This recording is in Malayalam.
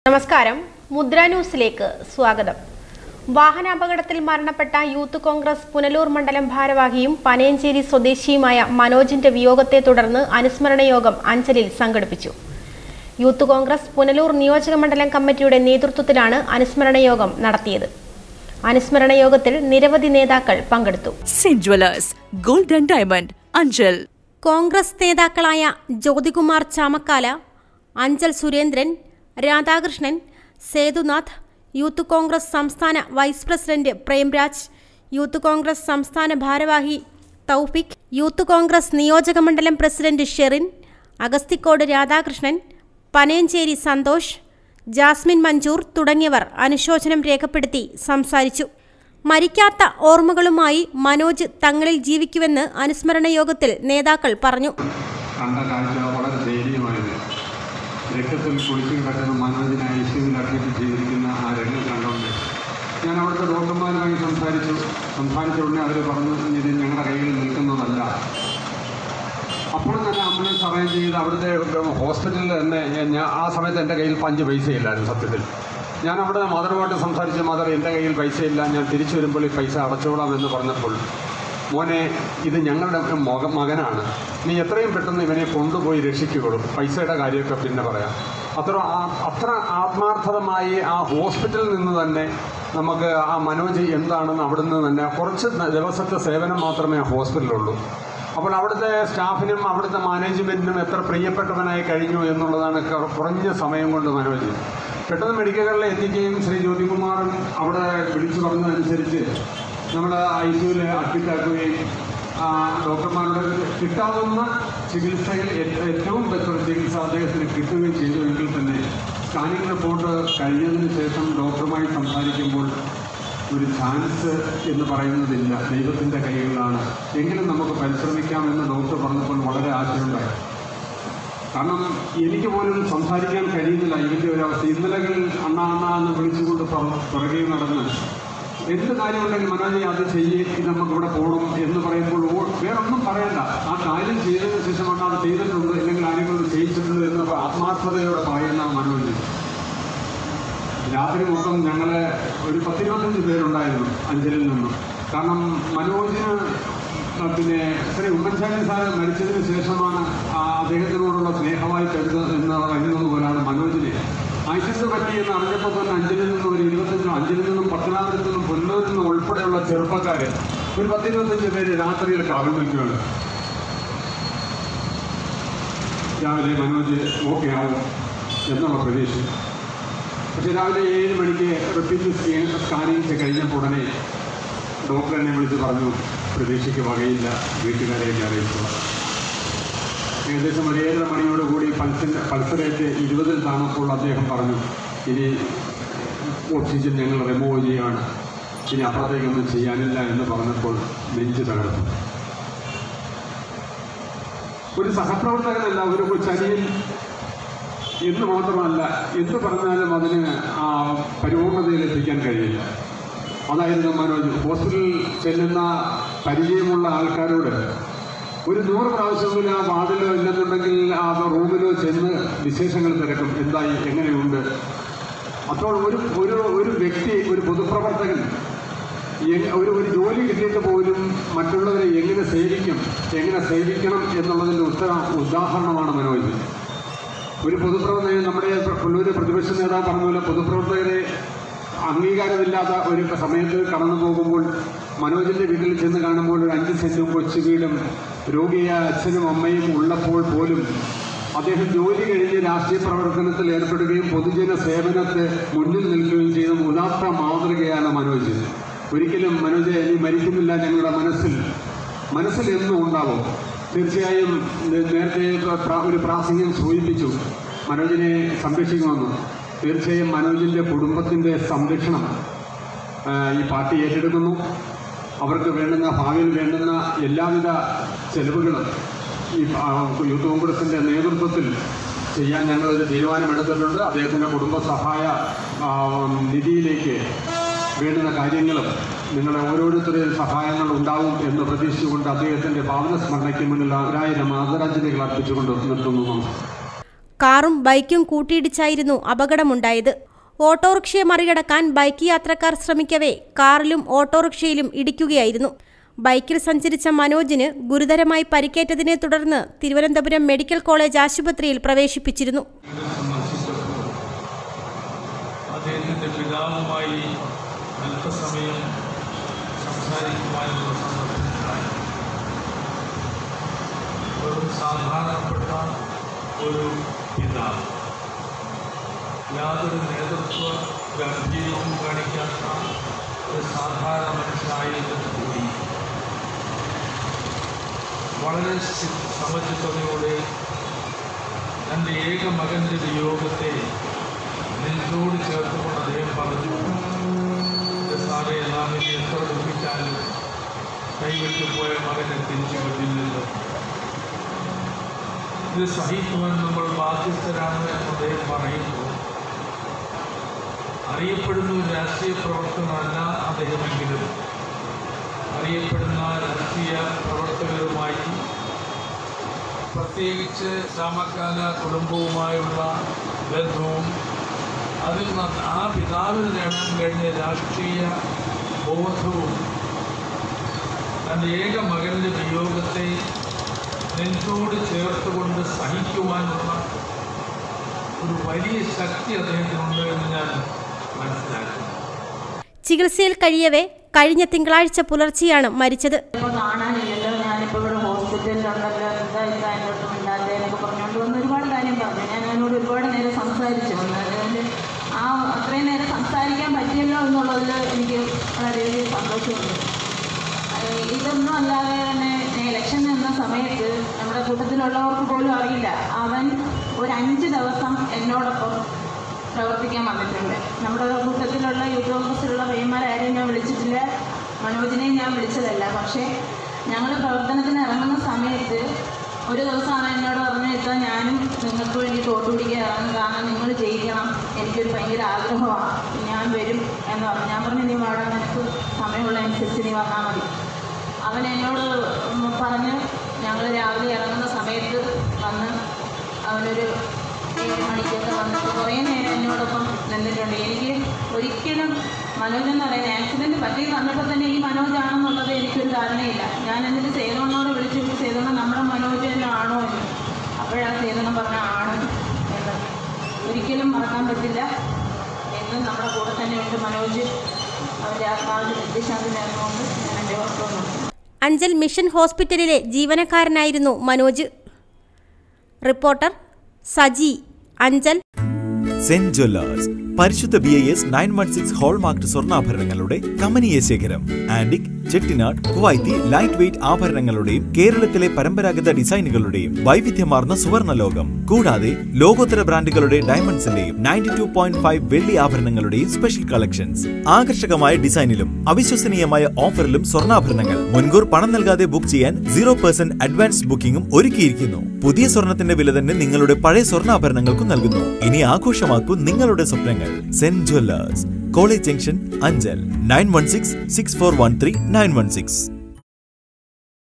നമസ്കാരം മുദ്ര ന്യൂസിലേക്ക് സ്വാഗതം വാഹനാപകടത്തിൽ മരണപ്പെട്ട യൂത്ത് കോൺഗ്രസ് പുനലൂർ മണ്ഡലം ഭാരവാഹിയും പനയഞ്ചേരി സ്വദേശിയുമായ മനോജിന്റെ വിയോഗത്തെ തുടർന്ന് അനുസ്മരണ യോഗം അഞ്ചലിൽ സംഘടിപ്പിച്ചു യൂത്ത് കോൺഗ്രസ് പുനലൂർ നിയോജക മണ്ഡലം കമ്മിറ്റിയുടെ നേതൃത്വത്തിലാണ് അനുസ്മരണ യോഗം നടത്തിയത് അനുസ്മരണ യോഗത്തിൽ നിരവധി നേതാക്കൾ പങ്കെടുത്തു Saint Jewellers gold and diamond Anchal Congress നേതാക്കളായ ജ്യോതികുമാർ ചാമക്കാല അഞ്ചൽ സുരേന്ദ്രൻ രാധാകൃഷ്ണൻ സേതുനാഥ് യൂത്ത് കോൺഗ്രസ് സംസ്ഥാന vice president Premraj youth Congress സംസ്ഥാന ഭാരവാഹി തൗഫിക് യൂത്ത് കോൺഗ്രസ് നിയോജക മണ്ഡലം പ്രസിഡന്റ് ഷെറിൻ അഗസ്തിക്കോട് രാധാകൃഷ്ണൻ പനയഞ്ചേരി സന്തോഷ് ജാസ്മിൻ മഞ്ചൂർ തുടങ്ങിയവർ അനുശോചനം രേഖപ്പെടുത്തി സംസാരിച്ചു മരിക്കാത്ത ഓർമ്മകളുമായി മനോജ് തങ്ങളിൽ ജീവിക്കുമെന്ന് അനുസ്മരണ യോഗത്തിൽ നേതാക്കൾ പറഞ്ഞു കണ്ട കാഴ്ച വളരെ ദയനീയമായിരുന്നു രക്തത്തിൽ കുളിച്ചു കിടക്കുന്ന മനോജിനെ ഐസിയുവിൽ അഡ്മിറ്റ് ചെയ്തിരിക്കുന്ന ആ രംഗം കണ്ടുകൊണ്ട് ഞാൻ അവിടുത്തെ ഡോക്ടർമാരുമായി സംസാരിച്ചു സംസാരിച്ച ഉടനെ അവർ പറഞ്ഞു ഇത് ഞങ്ങളുടെ കയ്യിൽ നിൽക്കുന്നതല്ല അപ്പോൾ തന്നെ ആംബുലൻസ് അറേഞ്ച് ചെയ്ത് അവിടുത്തെ ഹോസ്പിറ്റലിൽ തന്നെ ഞാൻ ആ സമയത്ത് എൻ്റെ കയ്യിൽ പഞ്ച് പൈസയില്ലായിരുന്നു സത്യത്തിൽ ഞാൻ അവിടെ മദറുമായിട്ട് സംസാരിച്ച മദർ എൻ്റെ കയ്യിൽ പൈസയില്ല ഞാൻ തിരിച്ചു വരുമ്പോൾ ഈ പൈസ അടച്ചോളാം എന്ന് പറഞ്ഞപ്പോൾ മോനെ ഇത് ഞങ്ങളുടെ മക മകനാണ് നീ എത്രയും പെട്ടെന്ന് ഇവനെ കൊണ്ടുപോയി രക്ഷിക്കുകയുള്ളൂ പൈസയുടെ കാര്യമൊക്കെ പിന്നെ പറയാം അത്ര ആ- അത്ര ആത്മാർത്ഥതമായി ആ ഹോസ്പിറ്റലിൽ നിന്ന് തന്നെ നമുക്ക് ആ മനോജ് എന്താണെന്ന് അവിടുന്ന് തന്നെ കുറച്ച് ദിവസത്തെ സേവനം മാത്രമേ ആ ഹോസ്പിറ്റലിലുള്ളൂ അപ്പോൾ അവിടുത്തെ സ്റ്റാഫിനും അവിടുത്തെ മാനേജ്മെൻറ്റിനും എത്ര പ്രിയപ്പെട്ടവനായി കഴിഞ്ഞു എന്നുള്ളതാണ് ക- കുറഞ്ഞ സമയം കൊണ്ട് മനോജ് പെട്ടെന്ന് മെഡിക്കലിൽ എത്തിക്കുകയും ശ്രീ ജ്യോതികുമാറും അവിടെ വിളിച്ചു പറഞ്ഞതനുസരിച്ച് നമ്മൾ ഐ സിയുവിൽ അഡ്മിറ്റാക്കുകയും ഡോക്ടർമാരുടെ കിട്ടാവുന്ന ചികിത്സയിൽ ഏ- ഏറ്റവും ബെറ്റർ ചികിത്സ അദ്ദേഹത്തിന് കിട്ടുകയും ചെയ്തു എങ്കിൽ തന്നെ സ്കാനിംഗ് റിപ്പോർട്ട് കഴിഞ്ഞതിന് ശേഷം ഡോക്ടറുമായി സംസാരിക്കുമ്പോൾ ഒരു ചാൻസ് എന്ന് പറയുന്നതില്ല ദൈവത്തിൻ്റെ കൈകളിലാണ് എങ്കിലും നമുക്ക് പരിശ്രമിക്കാമെന്ന് ഡോക്ടർ പറഞ്ഞപ്പോൾ വളരെ ആശയമുണ്ടായി കാരണം എനിക്ക് പോലും സംസാരിക്കാൻ കഴിയുന്നില്ല ഇതിൻ്റെ ഒരു അവസ്ഥ ഇന്നലകളിൽ അണ്ണ അണ്ണ എന്ന് വിളിച്ചുകൊണ്ട് പുറ- പുറകെ നടന്ന് എന്ത് കാര്യമുണ്ടെങ്കിൽ മനോജ് അത് ചെയ്യേ ഇത് നമുക്ക് ഇവിടെ പോകണം എന്ന് പറയുമ്പോൾ ഓ- വേറൊന്നും പറയണ്ട ആ കാര്യം ചെയ്തതിന് ശേഷം അണ്ണ അത് ചെയ്തിട്ടുണ്ട് അല്ലെങ്കിൽ ആരെങ്കിലും ചെയ്യിച്ചിട്ടുണ്ട് എന്ന് ആത്മാർത്ഥതയോടെ പറയുന്ന മനോജ് രാത്രി മൊത്തം ഞങ്ങൾ ഒരു പത്തിരുപത്തഞ്ച് പേരുണ്ടായിരുന്നു അഞ്ചലിൽ നിന്നും കാരണം മനോജിന് ആ, പിന്നെ ശ്രീ ഉമ്മൻചാണ്ടി സാറ് മരിച്ചതിന് ശേഷമാണ് ആ അദ്ദേഹത്തിനോടുള്ള സ്നേഹമായി കരുതുന്നത് എന്ന് കരുതുന്നത് പോലാണ് മനോജിനെ ആക്സിസ് പറ്റി എന്ന് അറിഞ്ഞപ്പോൾ തന്നെ അഞ്ചലിൽ നിന്നും ഒരു ഇരുപത്തഞ്ചോ അഞ്ചലിൽ നിന്നും പത്തനാപുരത്തു നിന്നും പുല്ലൂരിൽ നിന്നും ഉൾപ്പെടെയുള്ള ചെറുപ്പക്കാർ ഒരു പത്തിരുപത്തഞ്ച് പേര് രാത്രിയിൽ കാവൽ നിൽക്കുകയാണ് രാവിലെ മനോജ് ഓക്കെ ആവും എന്നുള്ള പ്രതീക്ഷ പക്ഷെ രാവിലെ ഏഴ് മണിക്ക് റിപ്പീറ്റ് സ്കാൻ സ്കാനിങ് കഴിഞ്ഞപ്പോൾ ഉടനെ ഡോക്ടർ എന്നെ വിളിച്ച് പറഞ്ഞു പ്രതീക്ഷയ്ക്ക് വകയില്ല വീട്ടുകാരെയൊക്കെ അറിയിച്ചു ഏകദേശം ഒരു ഏഴര മണിയോടുകൂടി പൾസിൻ്റെ പൾസ് റേറ്റ് ഇരുപതിൽ താണപ്പോൾ അദ്ദേഹം പറഞ്ഞു ഇനി ഓക്സിജൻ ഞങ്ങൾ റിമൂവ് ചെയ്യുകയാണ് ഇനി അപ്പുറത്തേക്കൊന്നും ചെയ്യാനില്ല എന്ന് പറഞ്ഞപ്പോൾ നെഞ്ച് തകർന്നു ഒരു സഹപ്രവർത്തകനല്ല ഒരു ചനിയൻ എന്ന് മാത്രമല്ല എന്ത് പറഞ്ഞാലും അതിന് ആ പരിപൂർണതയിൽ എത്തിക്കാൻ കഴിയില്ല അതായിരുന്നു മനോജ് ഹോസ്പിറ്റലിൽ ചെല്ലുന്ന പരിചയമുള്ള ആൾക്കാരോട് ഒരു നൂറ് പ്രാവശ്യമെങ്കിലും ആ വാർഡിലോ ഇല്ലെന്നുണ്ടെങ്കിൽ ആ റൂമിലോ ചെന്ന് വിശേഷങ്ങൾ തിരക്കും എന്തായി എങ്ങനെയുണ്ട് അപ്പോൾ ഒരു ഒരു ഒരു വ്യക്തി ഒരു പൊതുപ്രവർത്തകൻ എങ്- ഒരു ഒരു ജോലി കിട്ടിയിട്ട് പോലും മറ്റുള്ളവരെ എങ്ങനെ സേവിക്കും എങ്ങനെ സേവിക്കണം എന്നുള്ളതിൻ്റെ ഉത്തര ഉദാഹരണമാണ് മനോജ് ഒരു പൊതുപ്രവർത്തകൻ നമ്മുടെ പുള്ളൂര് പ്രതിപക്ഷ നേതാവ് പറഞ്ഞ പോലെ പൊതുപ്രവർത്തകരെ അംഗീകാരമില്ലാത്ത ഒരു സമയത്ത് കടന്നു പോകുമ്പോൾ മനോജിൻ്റെ വീട്ടിൽ ചെന്ന് കാണുമ്പോൾ ഒരു അഞ്ച് സെൻറ്റും കൊച്ചു വീടും രോഗിയായ അച്ഛനും അമ്മയും ഉള്ളപ്പോൾ പോലും അദ്ദേഹം ജോലി കഴിഞ്ഞ് രാഷ്ട്രീയ പ്രവർത്തനത്തിൽ ഏർപ്പെടുകയും പൊതുജന സേവനത്തെ മുന്നിൽ നിൽക്കുകയും ചെയ്ത ഉദാത്ത മാതൃകയാണ് മനോജ് ഒരിക്കലും മനോജ് ഇനി മരിക്കുന്നില്ല ഞങ്ങളുടെ മനസ്സിൽ മനസ്സിൽ എന്നും ഉണ്ടാവും തീർച്ചയായും നേ- നേരത്തെ പ്ര- ഒരു പ്രാസംഗികം സൂചിപ്പിച്ചു മനോജിനെ സംരക്ഷിക്കുമെന്ന് തീർച്ചയായും മനോജിൻ്റെ കുടുംബത്തിൻ്റെ സംരക്ഷണം ആ, ഈ പാർട്ടി ഏറ്റെടുക്കുന്നു അവർക്ക് വേണ്ടുന്ന ഭാവിയിൽ വേണ്ടുന്ന എല്ലാവിധ ചെലവുകളും ഈ ആ, യൂത്ത് കോൺഗ്രസിൻ്റെ നേതൃത്വത്തിൽ ചെയ്യാൻ ഞങ്ങളൊരു തീരുമാനമെടുത്തിട്ടുണ്ട് അദ്ദേഹത്തിൻ്റെ കുടുംബ സഹായ ആ, നിധിയിലേക്ക് വേണ്ടുന്ന കാര്യങ്ങളും നിങ്ങളുടെ ഓരോരുത്തരുടെയും സഹായങ്ങൾ ഉണ്ടാവും എന്ന് പ്രതീക്ഷിച്ചുകൊണ്ട് അദ്ദേഹത്തിൻ്റെ ഭാവന സ്മരണയ്ക്ക് മുന്നിൽ ഒരായിരം ആദരാഞ്ജലികൾ അർപ്പിച്ചുകൊണ്ട് നിർത്തുന്നു നമസ്കാരം കാറും ബൈക്കും കൂട്ടിയിടിച്ചായിരുന്നു അപകടമുണ്ടായത് ഓട്ടോറിക്ഷയെ മറികടക്കാൻ ബൈക്ക് യാത്രക്കാർ ശ്രമിക്കവേ കാറിലും ഓട്ടോറിക്ഷയിലും ഇടിക്കുകയായിരുന്നു ബൈക്കിൽ സഞ്ചരിച്ച മനോജിന് ഗുരുതരമായി പരിക്കേറ്റതിനെ തുടർന്ന് തിരുവനന്തപുരം മെഡിക്കൽ കോളേജ് ആശുപത്രിയിൽ പ്രവേശിപ്പിച്ചിരുന്നു ഇത് സന്ദർശിച്ചപ്പോൾ അദ്ദേഹത്തിൻ്റെ പിതാവുമായി അല്പസമയം സംസാരിക്കുവാനുള്ള സന്ദർഭമുണ്ടായി വെറും സാധാരണപ്പെട്ട ഒരു പിതാവ് യാതൊരു നേതൃത്വ ഗാംഭീര്യവും കാണിക്കാത്ത ഒരു സാധാരണ മനുഷ്യനായതിന് കൂടി വളരെ സി- സമചിത്തതയോടെ തൻ്റെ ഏക മകൻ്റെ വിയോഗത്തെ നെഞ്ചോട് ചേർത്തുകൊണ്ട് അദ്ദേഹം പറഞ്ഞു "എൻ്റെ സാറേ നാം ഇനി എത്ര ദുഃഖിച്ചാലും കൈവിട്ടു പോയ മകനെ തിരിച്ചു കിട്ടില്ലല്ലോ ഇത് സഹിക്കുവാൻ നമ്മൾ ബാധ്യസ്ഥരാണ് എന്ന് അദ്ദേഹം പറയുമ്പോൾ അറിയപ്പെടുന്ന ഒരു രാഷ്ട്രീയ പ്രവർത്തനമല്ല അദ്ദേഹമെങ്കിലും അറിയപ്പെടുന്ന രാഷ്ട്രീയ പ്രവർത്തകരുമായി പ്രത്യേകിച്ച് സമകാല കുടുംബവുമായുള്ള ബന്ധവും അതിൽ നിന്ന് ആ പിതാവിന് നേടാൻ കഴിഞ്ഞ രാഷ്ട്രീയ ബോധവും തൻ്റെ ഏക മകൻ്റെ വിയോഗത്തെ നെഞ്ചോട് ചേർത്തുകൊണ്ട് സഹിക്കുവാനുള്ള ഒരു വലിയ ശക്തി അദ്ദേഹത്തിനുണ്ട് എന്ന് ഞാൻ മനസ്സിലാക്കുന്നു ചികിത്സയിൽ കഴിയവേ കഴിഞ്ഞ തിങ്കളാഴ്ച പുലർച്ചെയാണ് മരിച്ചത് ഇപ്പോൾ കാണാനില്ലല്ലോ ഞാനിപ്പോൾ ഇവിടെ ഹോസ്പിറ്റലിലുണ്ടല്ലോ എന്താ ഇല്ല എന്നോട്ടും ഇല്ലാത്തതെന്നൊക്കെ പറഞ്ഞുകൊണ്ട് വന്ന് ഒരുപാട് കാര്യം പറഞ്ഞു ഞാൻ അവനോട് ഒരുപാട് നേരം സംസാരിച്ചു വന്ന് അതുകൊണ്ട് ആ അത്രയും നേരം സംസാരിക്കാൻ പറ്റിയല്ലോ എന്നുള്ളതിൽ എനിക്ക് വളരെയധികം സന്തോഷമുണ്ട് ഏഹ് ഇതൊന്നും അല്ലാതെ തന്നെ ഇലക്ഷൻ നിന്ന സമയത്ത് നമ്മുടെ കൂട്ടത്തിലുള്ളവർക്ക് പോലും അറിയില്ല അവൻ ഒരു അഞ്ച് ദിവസം എന്നോടൊപ്പം പ്രവർത്തിക്കാൻ വന്നിട്ടുണ്ട് നമ്മുടെ കൂട്ടത്തിലുള്ള യൂത്ത് കോൺഗ്രസിലുള്ള പയ്യന്മാരാരും ഞാൻ വിളിച്ചിട്ടില്ല മനോജിനെയും ഞാൻ വിളിച്ചതല്ല പക്ഷേ ഞങ്ങൾ പ്രവർത്തനത്തിന് ഇറങ്ങുന്ന സമയത്ത് ഒരു ദിവസം അവൻ എന്നോട് പറഞ്ഞു ഇത്താ ഞാനും നിങ്ങൾക്ക് വേണ്ടി തോട്ട് പിടിക്കാൻ ഇറങ്ങും കാരണം നിങ്ങൾ ജയിക്കണം എനിക്കൊരു ഭയങ്കര ആഗ്രഹമാണ് ഞാൻ വരും എന്ന് പറഞ്ഞു ഞാൻ പറഞ്ഞു നീ വാടാ നിനക്ക് സമയമുള്ള അനുസരിച്ച് നീ വന്നാൽ മതി അവൻ എന്നോട് ഉം പറഞ്ഞ് ഞങ്ങൾ രാവിലെ ഇറങ്ങുന്ന സമയത്ത് വന്ന് അവനൊരു ഏഴ് മണിക്കൊക്കെ വന്നിട്ട് കുറേ നേരം എന്നോടൊപ്പം നിന്നിട്ടുണ്ട് എനിക്ക് ഒരിക്കലും മനോജ് എന്ന് പറയുന്നത് ആക്സിഡൻറ്റ് പറ്റി തന്നപ്പോൾ തന്നെ ഈ മനോജാണെന്നുള്ളത് എനിക്കൊരു ധാരണയില്ല ഞാൻ എന്നിട്ട് സേതോണ്ണോട് വിളിച്ചു സേതോണ്ണ നമ്മുടെ മനോജ് തന്നെ ആണോ എന്ന് അപ്പോഴാണ് സേതോണ്ണം പറഞ്ഞ ആണ് എന്ന് ഒരിക്കലും മറക്കാൻ പറ്റില്ല എന്നും നമ്മുടെ കൂടെ തന്നെ ഉണ്ട് മനോജ് അവൻ്റെ ആത്മാവിന് നിത്യശാന്തി നേർന്നുകൊണ്ട് ഞാൻ എൻ്റെ ഓർമ്മ നോക്കുന്നു അഞ്ചൽ മിഷൻ ഹോസ്പിറ്റലിലെ ജീവനക്കാരനായിരുന്നു Manoj reporter Saji Anchal Saint Jewellers പരിശുദ്ധ B I S nine one six hallmark സ്വർണ്ണാഭരണങ്ങളുടെ കമനീയ ശേഖരം antique Chettinad Kuwaiti light weight ആഭരണങ്ങളുടെയും കേരളത്തിലെ പരമ്പരാഗത ഡിസൈനുകളുടെയും വൈവിധ്യമാർന്ന സുവർണ്ണ ലോകം കൂടാതെ ലോകോത്തര ബ്രാൻഡുകളുടെ ഡയമണ്ട്സിന്റെയും നയൻറ്റി ടു പോയിന്റ് ഫൈവ് വെള്ളി ആഭരണങ്ങളുടെയും സ്പെഷ്യൽ കളക്ഷൻസ് ആകർഷകമായ ഡിസൈനിലും അവിശ്വസനീയമായ ഓഫറിലും സ്വർണ്ണാഭരണങ്ങൾ മുൻകൂർ പണം നൽകാതെ ബുക്ക് ചെയ്യാൻ സീറോ പെർസെന്റ് അഡ്വാൻസ് ബുക്കിംഗും ഒരുക്കിയിരിക്കുന്നു പുതിയ സ്വർണത്തിന്റെ വില തന്നെ നിങ്ങളുടെ പഴയ സ്വർണ്ണാഭരണങ്ങൾക്കും നൽകുന്നു ഇനി ആഘോഷമാക്കൂ നിങ്ങളുടെ സ്വപ്നങ്ങൾ Saint Jewellers college junction Anchal nine one six six four one three nine one six